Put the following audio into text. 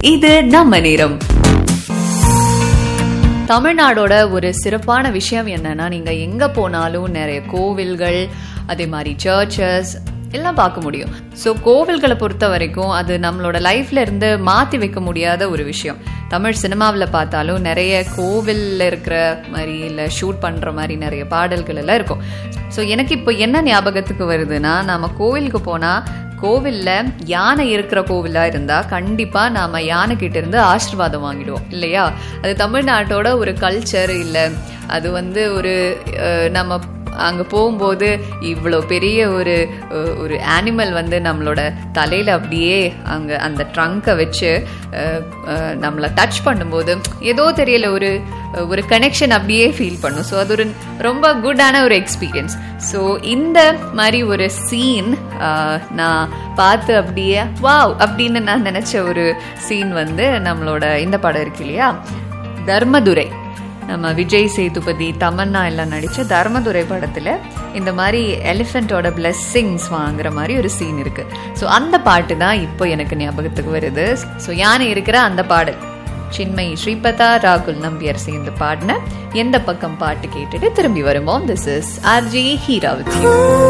இது நம்ம நேரம் தமிழ்நாடோட ஒரு சிறப்பான விஷயம் என்னன்னா நீங்க எங்க போனாலும் நிறைய கோவில்கள் அதே மாதிரி சர்ச்சஸ் எல்லாம் பார்க்க முடியும் ஸோ கோவில்களை பொறுத்த வரைக்கும் அது நம்மளோட லைஃப்ல இருந்து மாத்தி வைக்க முடியாத ஒரு விஷயம் தமிழ் சினிமாவில் பார்த்தாலும் நிறைய கோவில்ல இருக்கிற மாதிரி இல்லை ஷூட் பண்ற மாதிரி நிறைய பாடல்கள் எல்லாம் இருக்கும் ஸோ எனக்கு இப்போ என்ன ஞாபகத்துக்கு வருதுன்னா நம்ம கோவிலுக்கு போனா கோவில்ல யானை இருக்கிற கோவிலா இருந்தா கண்டிப்பா நாம யானை கிட்ட இருந்து ஆசீர்வாதம் வாங்கிடுவோம் இல்லையா அது தமிழ்நாட்டோட ஒரு கல்ச்சர் இல்ல அது வந்து ஒரு அஹ், நம்ம அங்க போகும்போது இவ்வளோ பெரிய ஒரு அஹ், ஒரு அனிமல் வந்து நம்மளோட தலையில அப்படியே அங்க அந்த ட்ரங்கை வச்சு அஹ், அஹ், நம்மளை டச் பண்ணும்போது ஏதோ தெரியல ஒரு ஒரு கனெக்ஷன் அப்படியே ஃபீல் பண்ணும் ஸோ அது ஒரு ரொம்ப குட்டான ஒரு எக்ஸ்பீரியன்ஸ் ஸோ இந்த மாதிரி ஒரு சீன் நான் பார்த்து அப்படியே வாவ் அப்படின்னு நான் நினச்ச ஒரு சீன் வந்து நம்மளோட இந்த படம் இருக்கு இல்லையா தர்மதுரை நம்ம விஜய் சேதுபதி தமன்னா எல்லாம் நடிச்ச தர்மதுரை படத்துல இந்த மாதிரி எலிஃபென்ட்டோட பிளெஸ்ஸிங்ஸ் வாங்குற மாதிரி ஒரு சீன் இருக்கு ஸோ அந்த பாட்டு தான் இப்போ எனக்கு ஞாபகத்துக்கு வருது ஸோ யானை இருக்கிற அந்த பாடல் சின்மயி ஸ்ரீபதா ராகுல் நம்பியார் சேர்ந்து பாடின எந்த பக்கம் பாட்டு கேட்டுட்டு திரும்பி வருவோம் this is RJ Heera with you